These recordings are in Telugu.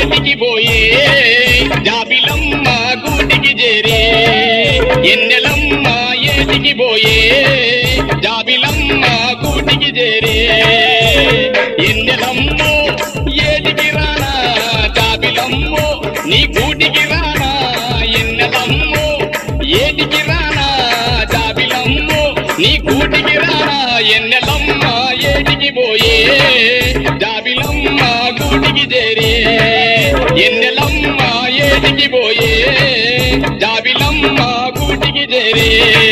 ఏటికి పోయే జాబిలమ్మ గూటికి చేరే ఎన్నెలమ్మ ఏటికి పోయే జాబిలమ్మ గూటికి చేరే ఎన్నెలమ్మో ఏటికి రానా జాబిలమ్మో నీ గూటికి రానా ఎన్నెలమ్మో ఏటికి రానా జాబిలమ్మో నీ గూటికి రానా ఎన్నెలమ్మ ఏటికి పోయే జాబిలమ్మ గూటికి చేరే ఎన్నెలమ్మ ఏటికి పోయే జాబిలమ్మ గూటికి చేరే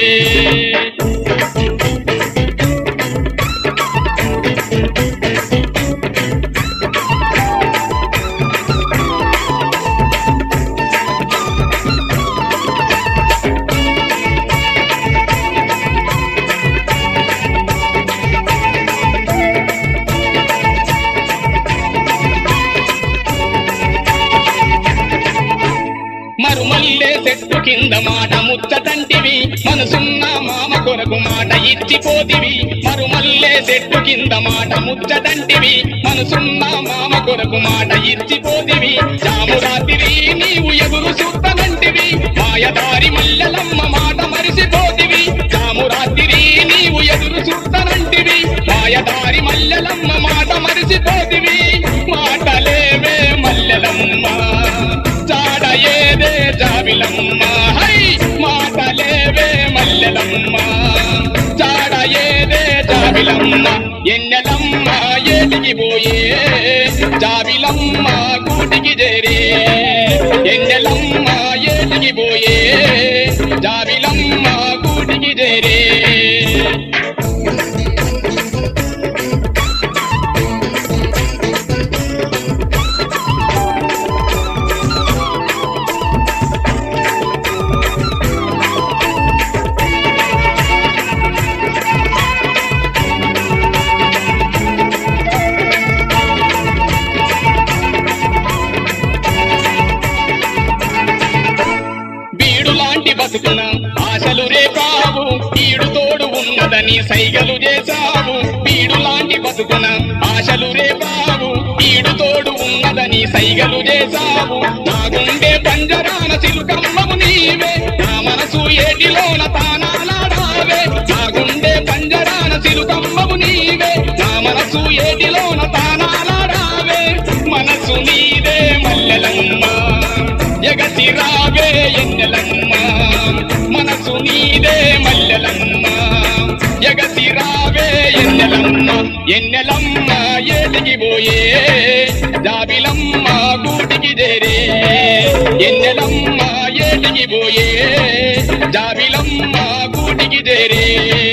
మరుమల్లే చెట్టు కింద మాట ముచ్చటంటివి మనసున్న మామ కొరకు మాట ఇచ్చిపోతివి మరుమల్లే చెట్టు కింద మాట ముచ్చటంటివి మనసున్న మామ కొరకు మాట ఇచ్చిపోతివి జాము రాత్రి నీవు ఎదురు చూస్తనంటివి మాయదారి మల్లెలమ్మ మాట మరిసిపోతివి జాము రాత్రి నీవు ఎదురు చూస్తనంటివి మాయదారి మల్లెలమ్మ మాట మరిసిపోతివి మాటలేవే మల్లెలమ్మ చాడ ఏదే జాబిలమ్మ హై మాటలేవే మల్లెలమ్మ చాడ ఏదే జాబిలమ్మ ఎన్నెలమ్మ ఏటికి పోయే జాబిలమ్మ గూటికి చేరే ఎన్నెలమ్మ ఏటికి పోయే జాబిలమ్మ గూటికి చేరే బీడు లాంటి బతుకున ఆశలు రేపావు బీడు తోడు ఉన్నదని సైగలు చేశావు బీడు లాంటి బతుకున ఆశలు రేపావు బీడు తోడు ఉన్నదని సైగలు చేశావు నా గుండె పంజరాన సిలుకమ్మము నీవే నా మనసు ఏటిలోన తానాలాడావే నా గుండె పంజరాన సిలుకమ్మము నీవే నా మనసు ఏటిలోన తానాలాడావే మనసు నీదే మల్లెలమ్మ జగతి రావే ఎన్నెలమ్మ మనసు నీదే మల్లెలమ్మ జగతి రావే ఎన్నెలమ్మ ఎన్నెలమ్మ ఏటికి పోయే జాబిలమ్మ గూటికి చేరే ఎన్నెలమ్మ ఏటికి పోయే జాబిలమ్మ గూటికి చేరే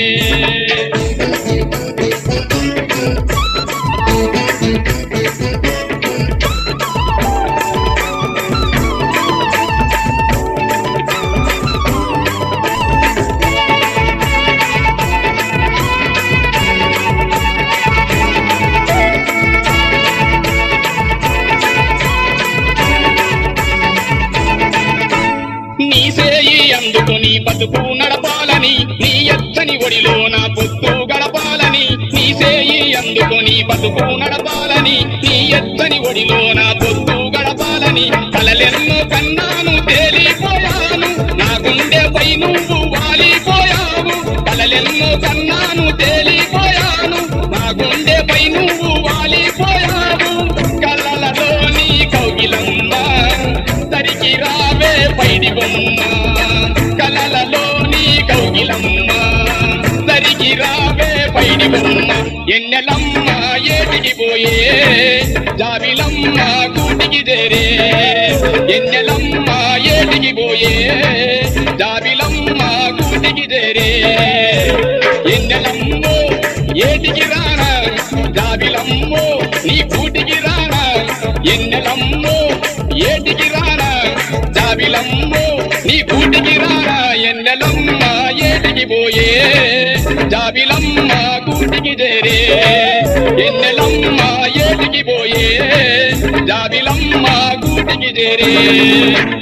నీ సేయి అందుకుని బతుకు నడపాలని నీ ఎచ్చని ఒడిలో నా పొత్తు గడపాలని నీ సేయి అందుకుని బతుకు నడపాలని నీ ఎచ్చని ఒడిలో నా పొత్తు గడపాలని కలలెన్నో కన్నాను తేలిపోయాను నా గుండెపై నువ్వు వాలిపోయావు కలలెన్నో కన్నాను తేలిపోయాను నా గుండెపై నువ్వు వాలిపోయావు కలలలో నీ కౌగిలమ్మ తరికి రావే పైడి బొమ్మ కలలలో నీ కౌగిలమ్మ తరికి రావే పైడి బొమ్మ ఎన్నెలమ్మ ఏటికి పోయే జాబిలమ్మ గూటికి చేరే ఎన్నెలమ్మ ఏటికి పోయే జాబిలమ్మ గూటికి చేరే ఎన్నెలమ్మో ఏటికి రానా జాబిలమ్మో నీ గూటికి రానా ఎన్నెలమ్మో ఏటికి రానా జాబిలమ్మో నీ గూటికి రానా ఎన్నెలమ్మ ఏటికి పోయే జాబిలమ్మ గూటికి చేరే ఎన్నెలమ్మ ఏటికి పోయే జాబిలమ్మ గూటికి చేరే